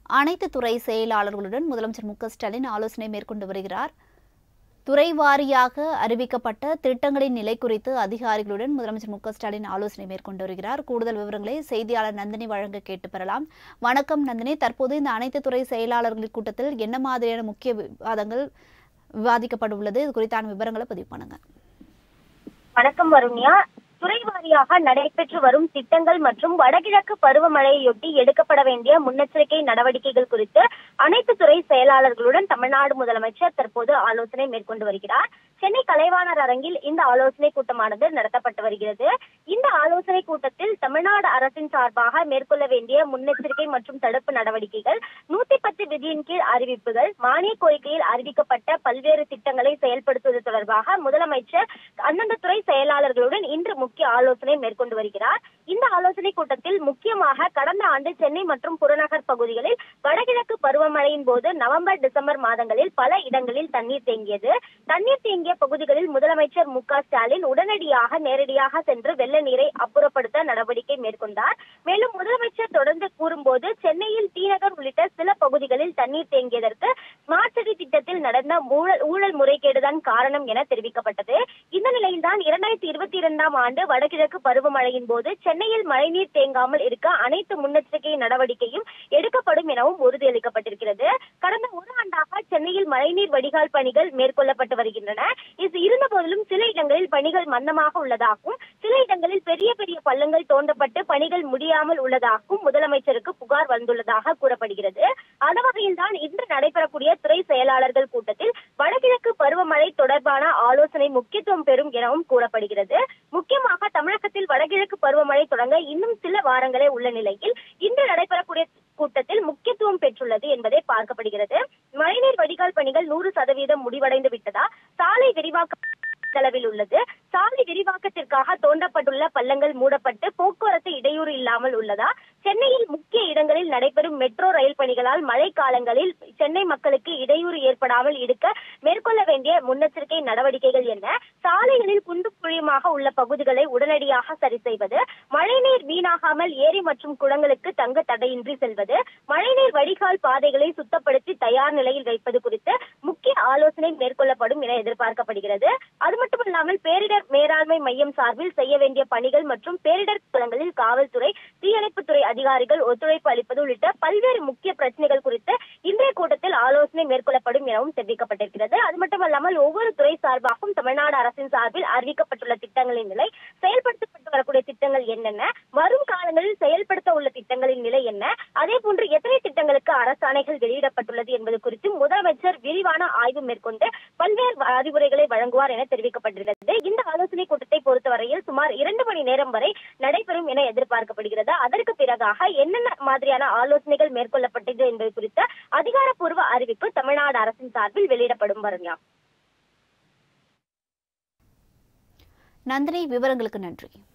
அனைத்து துறை செயலாளர்களுடன் முதலமைச்சர் மு க ஸ்டாலின் ஆலோசனை மேற்கொண்டு வருகிறார் துறை வாரியாக அறிவிக்கப்பட்ட திட்டங்களின் நிலை குறித்து அதிகாரிகளுடன் முதலமைச்சர் மு க ஸ்டாலின் ஆலோசனை மேற்கொண்டு வருகிறார் கூடுதல் விவரங்களை செய்தியாளர் நந்தினி வழங்க கேட்டு பெறலாம் வணக்கம் நந்தினி தற்போது இந்த அனைத்து துறை செயலாளர்கள் கூட்டத்தில் என்ன மாதிரியான முக்கிய விவாதங்கள் விவாதிக்கப்பட உள்ளது இது குறித்தான விவரங்களை பதிவு பண்ணுங்க வணக்கம் வருண்யா துறை வாரியாக நடைபெற்று வரும் திட்டங்கள் மற்றும் வடகிழக்கு பருவமழையொட்டி எடுக்கப்பட வேண்டிய முன்னெச்சரிக்கை நடவடிக்கைகள் குறித்து அனைத்து துறை செயலாளர்களுடன் தமிழ்நாடு முதலமைச்சர் தற்போது ஆலோசனை மேற்கொண்டு வருகிறார் சென்னை கலைவாணர் அரங்கில் இந்த ஆலோசனை கூட்டமானது நடத்தப்பட்டு வருகிறது இந்த ஆலோசனை கூட்டத்தில் தமிழ்நாடு அரசின் சார்பாக மேற்கொள்ள வேண்டிய முன்னெச்சரிக்கை மற்றும் தடுப்பு நடவடிக்கைகள் நூத்தி பத்து விதியின் கீழ் அறிவிப்புகள் மானிய கோரிக்கையில் அறிவிக்கப்பட்ட பல்வேறு திட்டங்களை செயல்படுத்துவது தொடர்பாக முதலமைச்சர் அந்தந்த துறை செயலாளர்களுடன் இன்று முக்கிய ஆலோசனை மேற்கொண்டு வருகிறார் இந்த ஆலோசனை கூட்டத்தில் முக்கியமாக கடந்த ஆண்டு சென்னை மற்றும் புறநகர் பகுதிகளில் வடகிழக்கு பருவமழையின் போது நவம்பர் டிசம்பர் மாதங்களில் பல இடங்களில் தண்ணீர் தேங்கியது தண்ணீர் தேங்கிய பகுதிகளில் முதலமைச்சர் மு க ஸ்டாலின் உடனடியாக நேரடியாக சென்று வெள்ள நீரை அப்புறப்படுத்த நடவடிக்கை மேற்கொண்டார் மேலும் முதலமைச்சர் தொடர்ந்து கூறும்போது சென்னையில் தீநகர் உள்ளிட்ட சில பகுதிகளில் தண்ணீர் தேங்கியதற்கு ஸ்மார்ட் சிட்டி திட்டத்தில் நடந்த ஊழல் ஊழல் முறைகேடுதான் காரணம் என தெரிவிக்கப்பட்டது இந்த நிலையில்தான் இரண்டாயிரத்தி இருபத்தி இரண்டாம் ஆண்டு வடகிழக்கு பருவமழையின் போது சென்னையில் மழைநீர் தேங்காமல் இருக்க அனைத்து முன்னெச்சரிக்கை நடவடிக்கையும் எடுக்கப்படும் எனவும் உறுதியளிக்கப்பட்டிருக்கிறது கடந்த ஒரு ஆண்டாக சென்னையில் மழைநீர் வடிகால் பணிகள் மேற்கொள்ளப்பட்டு வருகின்றன இது இருந்த போதிலும் சில இடங்களில் பணிகள் மந்தமாக உள்ளதாகவும் சில இடங்களில் பெரிய பெரிய பள்ளங்கள் தோண்டப்பட்டு பணிகள் முடியாமல் உள்ளதாகவும் முதலமைச்சருக்கு புகார் வந்துள்ளதாக கூறப்படுகிறது அந்த வகையில் தான் இன்று நடைபெறக்கூடிய துறை செயலாளர்கள் கூட்டத்தில் வடகிழக்கு பருவமழை தொடர்பான ஆலோசனை முக்கியத்துவம் பெறும் எனவும் கூறப்படுகிறது முக்கியமாக தமிழகத்தில் வடகிழக்கு பருவமழை தொடங்க இன்னும் சில வாரங்களே உள்ள நிலையில் இன்று நடைபெறக்கூடிய கூட்டத்தில் முக்கியத்துவம் பெற்றுள்ளது என்பதை பார்க்கப்படுகிறது மழைநீர் வடிகால் பணிகள் நூறு சதவீதம் முடிவடைந்து விட்டதா சாலை விரிவாக்க செலவில் உள்ளது சாலை விரிவாக்கத்திற்காக தோண்டப்பட்டுள்ள பள்ளங்கள் மூடப்பட்டு போக்குவரத்து இடையூறு இல்லாமல் உள்ளதா சென்னையில் முக்கிய இடங்களில் நடைபெறும் மெட்ரோ ரயில் பணிகளால் மழை காலங்களில் சென்னை மக்களுக்கு இடையூறு ஏற்படாமல் இருக்க மேற்கொள்ள வேண்டிய முன்னெச்சரிக்கை நடவடிக்கைகள் என்ன சாலைகளில் குண்டும் குழியுமாக உள்ள பகுதிகளை உடனடியாக சரி செய்வது மழைநீர் வீணாகாமல் ஏரி மற்றும் குளங்களுக்கு தங்க தடையின்றி செல்வது மழைநீர் வடிகால் பாதைகளை சுத்தப்படுத்தி தயார் நிலையில் வைப்பது குறித்து முக்கிய ஆலோசனை மேற்கொள்ளப்படும் என எதிர்பார்க்கப்படுகிறது அது மட்டுமல்லாமல் பேரிடர் மேலாண்மை மையம் சார்பில் செய்ய வேண்டிய பணிகள் மற்றும் பேரிடர் களங்களில் காவல்துறை தீயணைப்புத்துறை அதிகாரிகள் ஒத்துழைப்பு அளிப்பது உள்ளிட்ட பல்வேறு முக்கிய பிரச்சனைகள் குறித்து இன்றைய கூட்டத்தில் ஆலோசனை மேற்கொள்ளப்படும் எனவும் தெரிவிக்கப்பட்டிருக்கிறது அது மட்டுமல்லாமல் ஒவ்வொரு துறை சார்பாகவும் தமிழ்நாடு அரசின் சார்பில் அறிவிக்கப்பட்டுள்ள திட்டங்களின் நிலை செயல்படுத்தப்பட்டு வரக்கூடிய திட்டங்கள் என்னென்ன வரும் காலங்களில் செயல்படுத்த உள்ள திட்டங்களின் நிலை என்ன அதே போன்று எத்தனை திட்டங்களுக்கு அரசாணைகள் வெளியிடப்பட்டுள்ளது என்பது குறித்து முதலமைச்சர் விரிவான ஆய்வு மேற்கொண்டு பல்வேறு அறிவுரைகளை வழங்குவார் என தெரிவிக்கப்பட்டிருக்கிறது இந்த ஆலோசனை கூட்டத்தை பொறுத்தவரையில் சுமார் இரண்டு மணி நேரம் வரை நடைபெறும் என எதிர்பார்க்கப்படுகிறது அதற்கு பிறகாக என்னென்ன மாதிரியான ஆலோசனைகள் மேற்கொள்ளப்பட்டது என்பது குறித்த அதிகாரப்பூர்வ அறிவிப்பு தமிழ்நாடு அரசின் சார்பில் வெளியிடப்படும் வருங்க நந்தினி விவரங்களுக்கு நன்றி